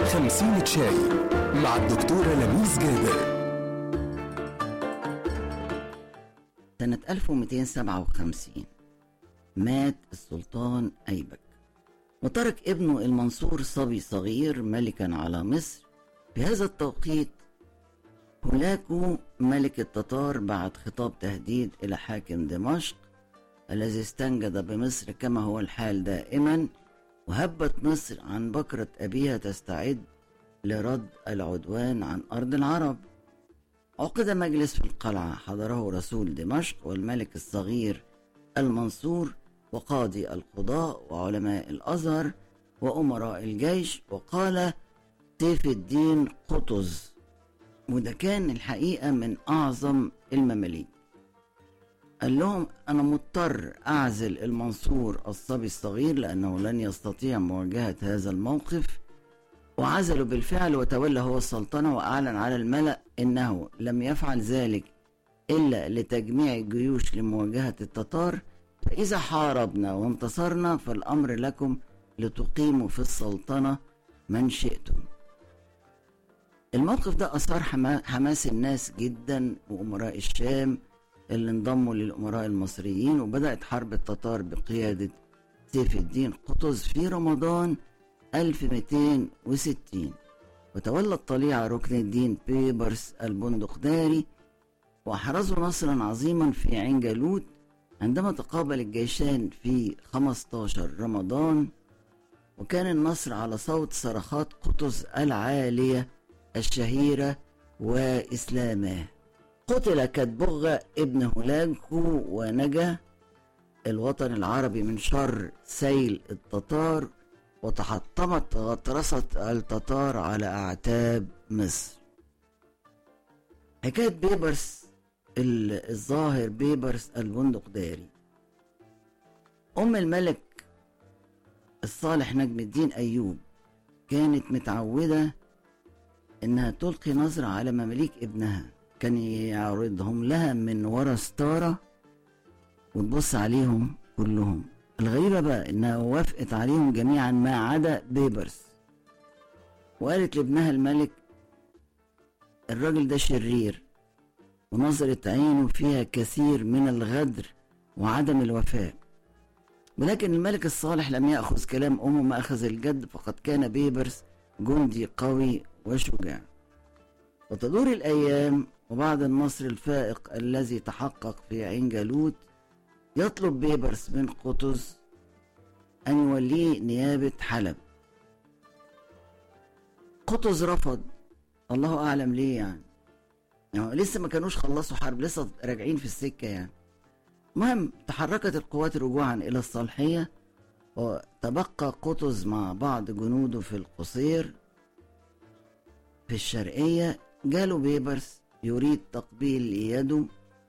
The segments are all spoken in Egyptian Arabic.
خمسين شاي مع الدكتورة لميس جابر سنة 1257 مات السلطان أيبك وترك ابنه المنصور صبي صغير ملكا على مصر في هذا التوقيت هولاكو ملك التتار بعت خطاب تهديد إلى حاكم دمشق الذي استنجد بمصر كما هو الحال دائما وهبت مصر عن بكرة أبيها تستعد لرد العدوان عن أرض العرب عقد مجلس في القلعة حضره رسول دمشق والملك الصغير المنصور وقاضي القضاء وعلماء الأزهر وأمراء الجيش وقال سيف الدين قطز وده كان الحقيقة من أعظم المماليك قال لهم أنا مضطر أعزل المنصور الصبي الصغير لأنه لن يستطيع مواجهة هذا الموقف وعزله بالفعل وتولى هو السلطنة وأعلن على الملأ إنه لم يفعل ذلك إلا لتجميع الجيوش لمواجهة التتار فإذا حاربنا وانتصرنا فالأمر لكم لتقيموا في السلطنة من شئتم الموقف ده أثار حما- حماس الناس جدا وأمراء الشام اللي انضموا للأمراء المصريين وبدأت حرب التتار بقيادة سيف الدين قطز في رمضان 1260 وتولى الطليعة ركن الدين بيبرس البندقداري وأحرزوا نصرا عظيما في عين جالوت عندما تقابل الجيشان في 15 رمضان وكان النصر على صوت صرخات قطز العالية الشهيرة وإسلاماه قتل كتبغة ابن هولاكو ونجا الوطن العربي من شر سيل التتار وتحطمت غطرسة التتار على أعتاب مصر حكاية بيبرس ال- الظاهر بيبرس البندقداري أم الملك الصالح نجم الدين أيوب كانت متعودة إنها تلقي نظرة على مماليك ابنها كان يعرضهم لها من ورا ستارة وتبص عليهم كلهم الغريبة بقى إنها وافقت عليهم جميعا ما عدا بيبرس وقالت لابنها الملك الراجل ده شرير ونظرت عينه فيها كثير من الغدر وعدم الوفاء ولكن الملك الصالح لم يأخذ كلام أمه ما أخذ الجد فقد كان بيبرس جندي قوي وشجاع وتدور الأيام وبعد النصر الفائق الذي تحقق في عين جالوت يطلب بيبرس من قطز أن يوليه نيابة حلب قطز رفض الله أعلم ليه يعني يعني لسه ما كانوش خلصوا حرب لسه راجعين في السكة يعني المهم تحركت القوات رجوعا إلى الصالحية وتبقى قطز مع بعض جنوده في القصير في الشرقية جاله بيبرس يريد تقبيل يده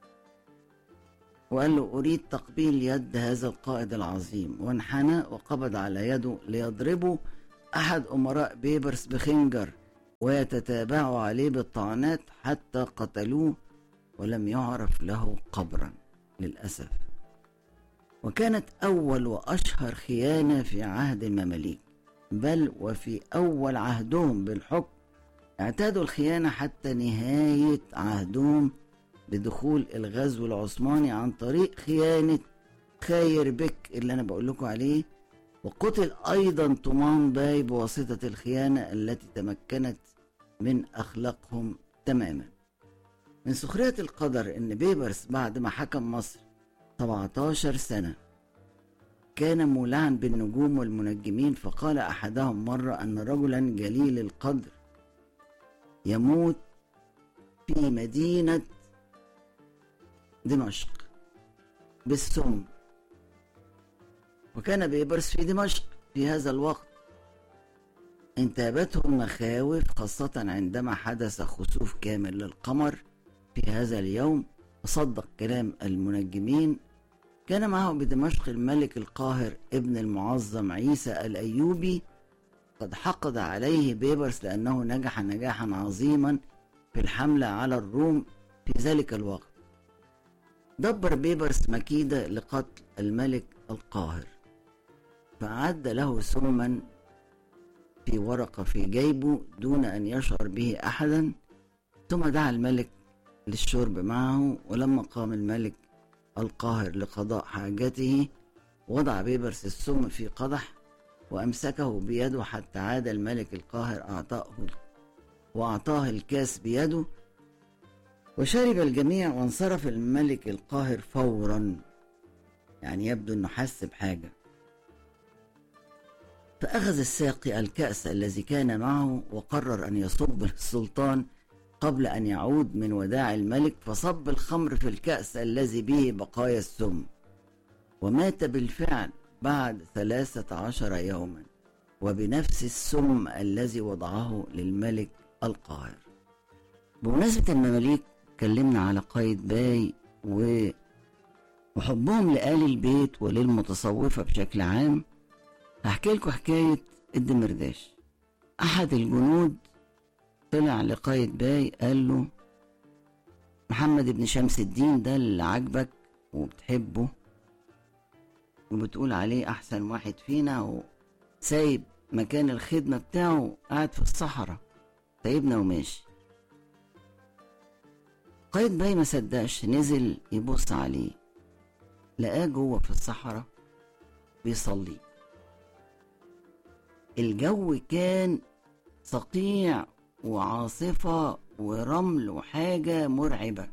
وقال له أريد تقبيل يد هذا القائد العظيم وانحنى وقبض على يده ليضربه أحد أمراء بيبرس بخنجر ويتتابعوا عليه بالطعنات حتى قتلوه ولم يعرف له قبرا للأسف وكانت أول وأشهر خيانة في عهد المماليك بل وفي أول عهدهم بالحكم اعتادوا الخيانة حتى نهاية عهدهم بدخول الغزو العثماني عن طريق خيانة خاير بك اللي أنا بقول لكم عليه وقتل أيضا طومان باي بواسطة الخيانة التي تمكنت من أخلاقهم تماما من سخرية القدر إن بيبرس بعد ما حكم مصر 17 سنة كان مولعا بالنجوم والمنجمين فقال أحدهم مرة أن رجلا جليل القدر يموت في مدينة دمشق بالسم وكان بيبرس في دمشق في هذا الوقت انتابته المخاوف خاصة عندما حدث خسوف كامل للقمر في هذا اليوم وصدق كلام المنجمين كان معه بدمشق الملك القاهر ابن المعظم عيسى الأيوبي قد حقد عليه بيبرس لأنه نجح نجاحا عظيما في الحملة على الروم في ذلك الوقت دبر بيبرس مكيدة لقتل الملك القاهر فأعد له سما في ورقة في جيبه دون أن يشعر به أحدا ثم دعا الملك للشرب معه ولما قام الملك القاهر لقضاء حاجته وضع بيبرس السم في قدح وأمسكه بيده حتى عاد الملك القاهر أعطاه وأعطاه الكاس بيده وشرب الجميع وانصرف الملك القاهر فورا يعني يبدو أنه حس بحاجة فأخذ الساقي الكأس الذي كان معه وقرر أن يصب السلطان قبل أن يعود من وداع الملك فصب الخمر في الكأس الذي به بقايا السم ومات بالفعل بعد ثلاثة عشر يوما وبنفس السم الذي وضعه للملك القاهر بمناسبة المماليك اتكلمنا على قايد باي و وحبهم لآل البيت وللمتصوفة بشكل عام هحكي لكم حكاية الدمرداش أحد الجنود طلع لقايد باي قال له محمد بن شمس الدين ده اللي عاجبك وبتحبه وبتقول عليه أحسن واحد فينا وسايب مكان الخدمة بتاعه قاعد في الصحراء سايبنا وماشي قايد باي ما صدقش نزل يبص عليه لقاه جوه في الصحراء بيصلي الجو كان صقيع وعاصفة ورمل وحاجة مرعبة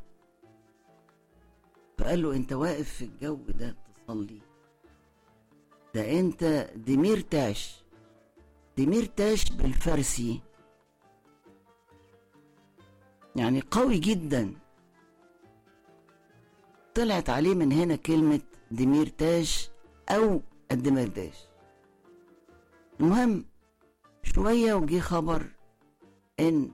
فقال له انت واقف في الجو ده تصلي ده انت دميرتاش دميرتاش بالفارسي يعني قوي جدا طلعت عليه من هنا كلمة دميرتاش أو الدمرداش المهم شوية وجي خبر إن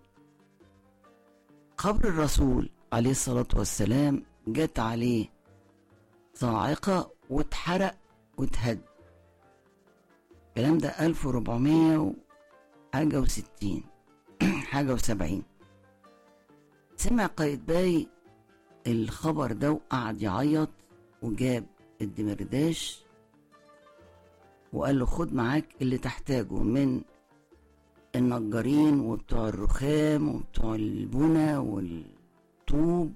قبر الرسول عليه الصلاة والسلام جت عليه صاعقة واتحرق واتهد الكلام ده ألف وربعمية حاجة وستين حاجة وسبعين سمع قايتباي الخبر ده وقعد يعيط وجاب الدمرداش وقال له خد معاك اللي تحتاجه من النجارين وبتوع الرخام وبتوع البنى والطوب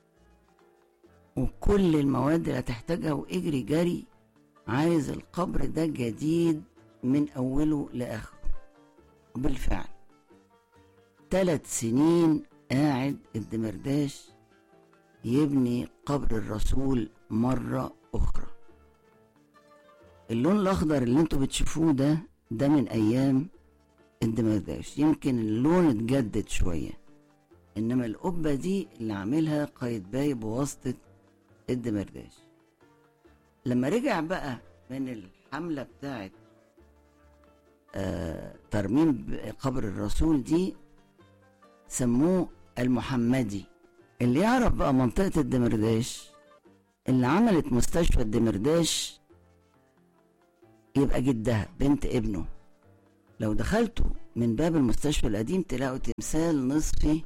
وكل المواد اللي هتحتاجها واجري جري عايز القبر ده جديد من أوله لآخره وبالفعل ثلاث سنين قاعد الدمرداش يبني قبر الرسول مرة أخرى اللون الأخضر اللي انتوا بتشوفوه ده ده من أيام الدمرداش يمكن اللون اتجدد شوية إنما القبة دي اللي عاملها قايتباي بواسطة الدمرداش لما رجع بقى من الحملة بتاعت آه ترميم قبر الرسول دي سموه المحمدي اللي يعرف بقى منطقة الدمرداش اللي عملت مستشفى الدمرداش يبقى جدها بنت ابنه لو دخلتوا من باب المستشفى القديم تلاقوا تمثال نصفي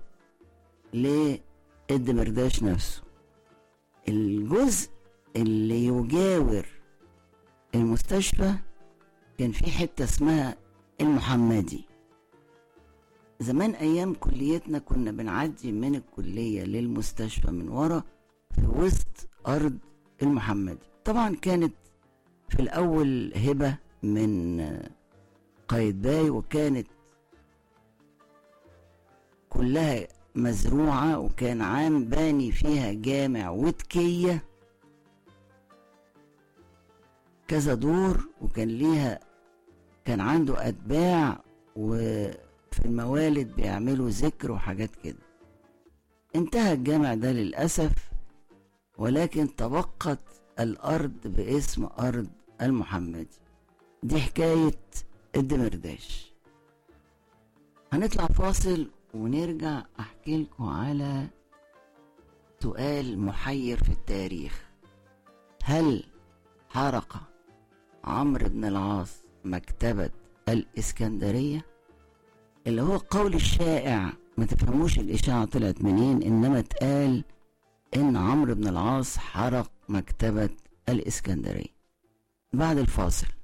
للدمرداش نفسه الجزء اللي يجاور المستشفى كان في حتة اسمها المحمدي زمان أيام كليتنا كنا بنعدي من الكلية للمستشفى من ورا في وسط أرض المحمدي طبعا كانت في الأول هبة من قايتباي وكانت كلها مزروعة وكان عام باني فيها جامع وتكية كذا دور وكان ليها كان عنده أتباع وفي الموالد بيعملوا ذكر وحاجات كده انتهى الجامع ده للأسف ولكن تبقت الأرض باسم أرض المحمدي دي حكاية الدمرداش هنطلع فاصل ونرجع أحكي لكم على سؤال محير في التاريخ هل حرق عمرو بن العاص مكتبة الإسكندرية اللي هو قول الشائع ما تفهموش الإشاعة طلعت منين إنما اتقال إن عمرو بن العاص حرق مكتبة الإسكندرية بعد الفاصل